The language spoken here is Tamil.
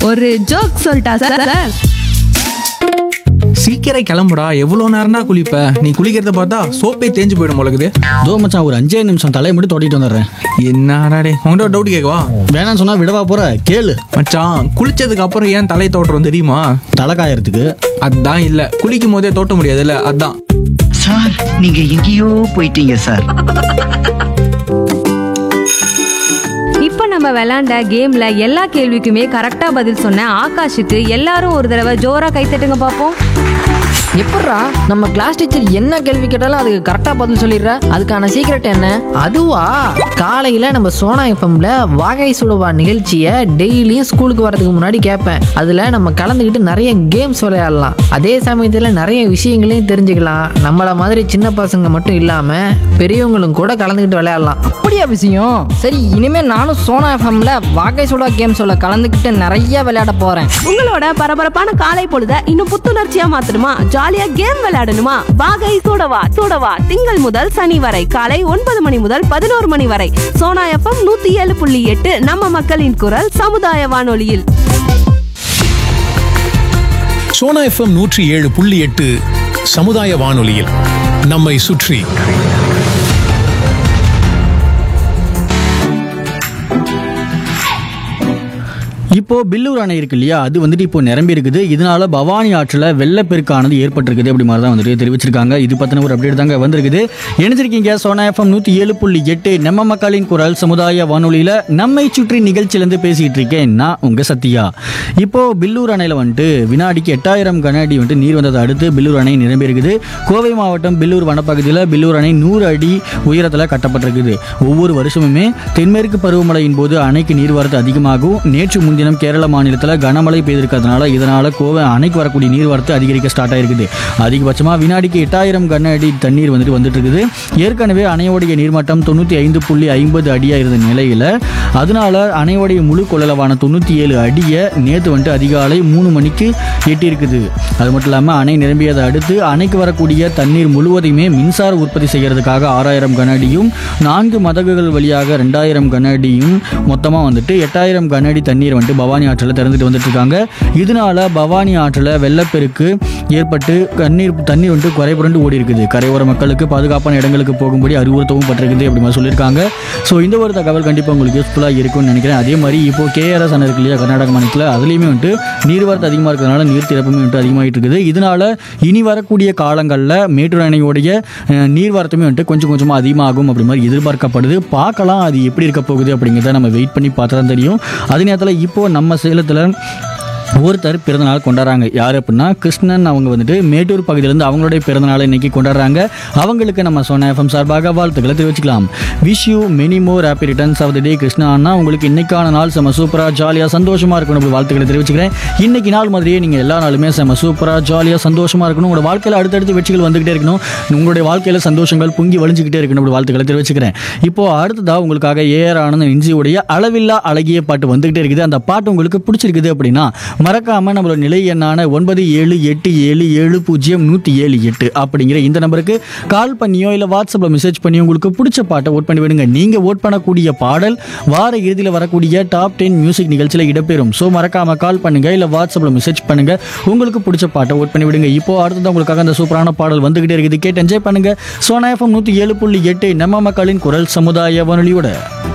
ஒரு ஜோக் சொல்லிட்டா சார் சார் சீக்கிரம் கிளம்புடா எவ்வளோ நேரம் தான் குளிப்ப நீ குளிக்கிறத பார்த்தா சோப்பே தேஞ்சு போயிடும் போலக்குது தோ மச்சான் ஒரு அஞ்சே நிமிஷம் தலையை மட்டும் தொட்டிட்டு வந்துடுறேன் என்னடா டே உங்கள்கிட்ட டவுட் கேட்கவா வேணாம்னு சொன்னா விடவா போற கேளு மச்சான் குளிச்சதுக்கு அப்புறம் ஏன் தலை தோட்டுறோம் தெரியுமா தலை காயறதுக்கு அதான் இல்ல குளிக்கும் போதே தோட்ட முடியாதுல்ல அதான் சார் நீங்க எங்கேயோ போயிட்டீங்க சார் இப்போ நம்ம விளையாண்ட கேம்ல எல்லா கேள்விக்குமே கரெக்டா பதில் சொன்ன ஆகாஷுக்கு எல்லாரும் ஒரு தடவை ஜோரா கை தட்டுங்க பார்ப்போம் எப்பட்றா நம்ம கிளாஸ் டீச்சர் என்ன கேள்வி கேட்டாலும் அதுக்கு கரெக்டா பதில் சொல்லிடுற அதுக்கான சீக்ரெட் என்ன அதுவா காலையில நம்ம சோனா எஃப்எம்ல வாகை சுடுவா நிகழ்ச்சியை டெய்லியும் ஸ்கூலுக்கு வரதுக்கு முன்னாடி கேட்பேன் அதுல நம்ம கலந்துக்கிட்டு நிறைய கேம்ஸ் விளையாடலாம் அதே சமயத்துல நிறைய விஷயங்களையும் தெரிஞ்சுக்கலாம் நம்மள மாதிரி சின்ன பசங்க மட்டும் இல்லாம பெரியவங்களும் கூட கலந்துக்கிட்டு விளையாடலாம் அப்படியா விஷயம் சரி இனிமே நானும் சோனா எஃப்எம்ல வாகை சுடா கேம் சொல்ல கலந்துக்கிட்டு நிறைய விளையாட போறேன் உங்களோட பரபரப்பான காலை பொழுத இன்னும் புத்துணர்ச்சியா மாத்தணுமா ஜாலியா கேம் விளையாடணுமா வாகை சூடவா சூடவா திங்கள் முதல் சனி வரை காலை ஒன்பது மணி முதல் பதினோரு மணி வரை சோனா எஃப்எம் நூத்தி ஏழு புள்ளி எட்டு நம்ம மக்களின் குரல் சமுதாய வானொலியில் சோனா எஃப்எம் நூற்றி ஏழு புள்ளி எட்டு சமுதாய வானொலியில் நம்மை சுற்றி இப்போ பில்லூர் அணை இருக்கு இல்லையா அது வந்துட்டு இப்போ நிரம்பி இருக்குது இதனால பவானி ஆற்றில் வெள்ளப்பெருக்கானது ஏற்பட்டிருக்குது அப்படி மாதிரி தான் வந்துட்டு தெரிவிச்சிருக்காங்க இது பத்தின ஒரு அப்டேட் தாங்க வந்திருக்குது இணைஞ்சிருக்கீங்க சோனா எஃப்எம் நூற்றி ஏழு புள்ளி எட்டு நம்ம மக்களின் குரல் சமுதாய வானொலியில் நம்மை சுற்றி நிகழ்ச்சியிலேருந்து பேசிகிட்டு இருக்கேன் நான் உங்கள் சத்யா இப்போ பில்லூர் அணையில் வந்துட்டு வினாடிக்கு எட்டாயிரம் கன அடி வந்துட்டு நீர் வந்ததை அடுத்து பில்லூர் அணை நிரம்பி இருக்குது கோவை மாவட்டம் பில்லூர் வனப்பகுதியில் பில்லூர் அணை நூறு அடி உயரத்தில் கட்டப்பட்டிருக்குது ஒவ்வொரு வருஷமுமே தென்மேற்கு பருவமழையின் போது அணைக்கு நீர்வரத்து அதிகமாகும் நேற்று முன்தினம் கேரள மாநிலத்தில் கனமழை பெய்திருக்கிறதுனால இதனால கோவை அணைக்கு வரக்கூடிய நீர்வரத்து அதிகரிக்க ஸ்டார்ட் ஆயிருக்குது அதிகபட்சமாக வினாடிக்கு எட்டாயிரம் கன அடி தண்ணீர் வந்துட்டு வந்துட்டு இருக்குது ஏற்கனவே அணையோடைய நீர்மட்டம் தொண்ணூற்றி ஐந்து புள்ளி ஐம்பது அடியாக இருந்த நிலையில் அதனால அணையோடைய முழு கொள்ளளவான தொண்ணூற்றி ஏழு அடியை நேற்று வந்துட்டு அதிகாலை மூணு மணிக்கு எட்டியிருக்குது அது மட்டும் இல்லாமல் அணை நிரம்பியதை அடுத்து அணைக்கு வரக்கூடிய தண்ணீர் முழுவதையுமே மின்சார உற்பத்தி செய்கிறதுக்காக ஆறாயிரம் கன அடியும் நான்கு மதகுகள் வழியாக ரெண்டாயிரம் கன அடியும் மொத்தமாக வந்துட்டு எட்டாயிரம் கன அடி தண்ணீர் வந்துட்டு பவானி ஆற்றில் திறந்துட்டு வந்துட்டு இருக்காங்க இதனால பவானி ஆற்றில் வெள்ளப்பெருக்கு ஏற்பட்டு தண்ணீர் தண்ணீர் வந்துட்டு குறைபுரண்டு ஓடி இருக்குது கரையோர மக்களுக்கு பாதுகாப்பான இடங்களுக்கு போகும்படி அறிவுறுத்தவும் பட்டிருக்குது அப்படி மாதிரி சொல்லியிருக்காங்க ஸோ இந்த ஒரு தகவல் கண்டிப்பாக உங்களுக்கு யூஸ்ஃபுல்லாக இருக்கும்னு நினைக்கிறேன் அதே மாதிரி இப்போ கேஆர்எஸ் அணை இருக்கு இல்லையா கர்நாடக மாநிலத்தில் அதுலேயுமே வந்துட்டு நீர்வரத்து அதிகமாக இருக்கிறதுனால நீர் திறப்புமே வந்துட்டு அதிகமாகிட்டு இருக்குது இதனால இனி வரக்கூடிய காலங்களில் மேட்டூர் அணையோடைய அஹ், நீர்வரத்துமே வந்துட்டு கொஞ்சம் கொஞ்சமாக அதிகமாகும் அப்படி மாதிரி எதிர்பார்க்கப்படுது பார்க்கலாம் அது எப்படி இருக்க போகுது அப்படிங்கிறத நம்ம வெயிட் பண்ணி பார்த்தா தான் தெரியும் அதே நேரத்தில் இப்போ நம்ம சேலத்தில் ஒருத்தர் பிறந்தநாள் கொண்டாடுறாங்க யார் அப்படின்னா கிருஷ்ணன் அவங்க வந்துட்டு மேட்டூர் பகுதியிலேருந்து அவங்களுடைய பிறந்தநாளை இன்னைக்கு கொண்டாடுறாங்க அவங்களுக்கு நம்ம சொன்ன எஃப்எம் சார்பாக வாழ்த்துக்களை தெரிவிச்சுக்கலாம் wish you many more happy returns of the day Krishna அண்ணா உங்களுக்கு இன்னைக்கான நாள் செம சூப்பராக ஜாலியாக சந்தோஷமாக இருக்கணும் அப்படி வாழ்த்துக்களை தெரிவிச்சுக்கிறேன் இன்னைக்கு நாள் மாதிரியே நீங்கள் எல்லா நாளுமே செம சூப்பராக ஜாலியாக சந்தோஷமாக இருக்கணும் உங்களோட வாழ்க்கையில் அடுத்தடுத்து வெற்றிகள் வந்துகிட்டே இருக்கணும் உங்களுடைய வாழ்க்கையில் சந்தோஷங்கள் பொங்கி வழிஞ்சுக்கிட்டே இருக்கணும் அப்படி வாழ்த்துக்களை தெரிவிச்சுக்கிறேன் இப்போ அடுத்ததாக உங்களுக்காக ஏஆர் ஆனந்த் இஞ்சியுடைய அளவில்லா அழகிய பாட்டு வந்துகிட்டே இருக்குது அந்த பாட்டு உங்களுக்கு பிடிச்சிருக்குது அப்படின்னா மறக்காம நம்மளோட நிலை எண்ணான ஒன்பது ஏழு எட்டு ஏழு ஏழு பூஜ்ஜியம் நூற்றி ஏழு எட்டு அப்படிங்கிற இந்த நம்பருக்கு கால் பண்ணியோ இல்லை வாட்ஸ்அப்பில் மெசேஜ் பண்ணி உங்களுக்கு பிடிச்ச பாட்டை ஓட் பண்ணி விடுங்க நீங்கள் ஓட் பண்ணக்கூடிய பாடல் வார இறுதியில் வரக்கூடிய டாப் டென் மியூசிக் நிகழ்ச்சியில் இடம்பெறும் ஸோ மறக்காம கால் பண்ணுங்க இல்லை வாட்ஸ்அப்பில் மெசேஜ் பண்ணுங்க உங்களுக்கு பிடிச்ச பாட்டை ஓட் பண்ணி விடுங்க இப்போ அடுத்தது உங்களுக்காக அந்த சூப்பரான பாடல் வந்துகிட்டே இருக்குது கேட்டு என்ஜாய் பண்ணுங்க சோனா எஃப்எம் நூற்றி ஏழு புள்ளி எட்டு நம்ம மக்களின் குரல் சமுதாய வானொலியோட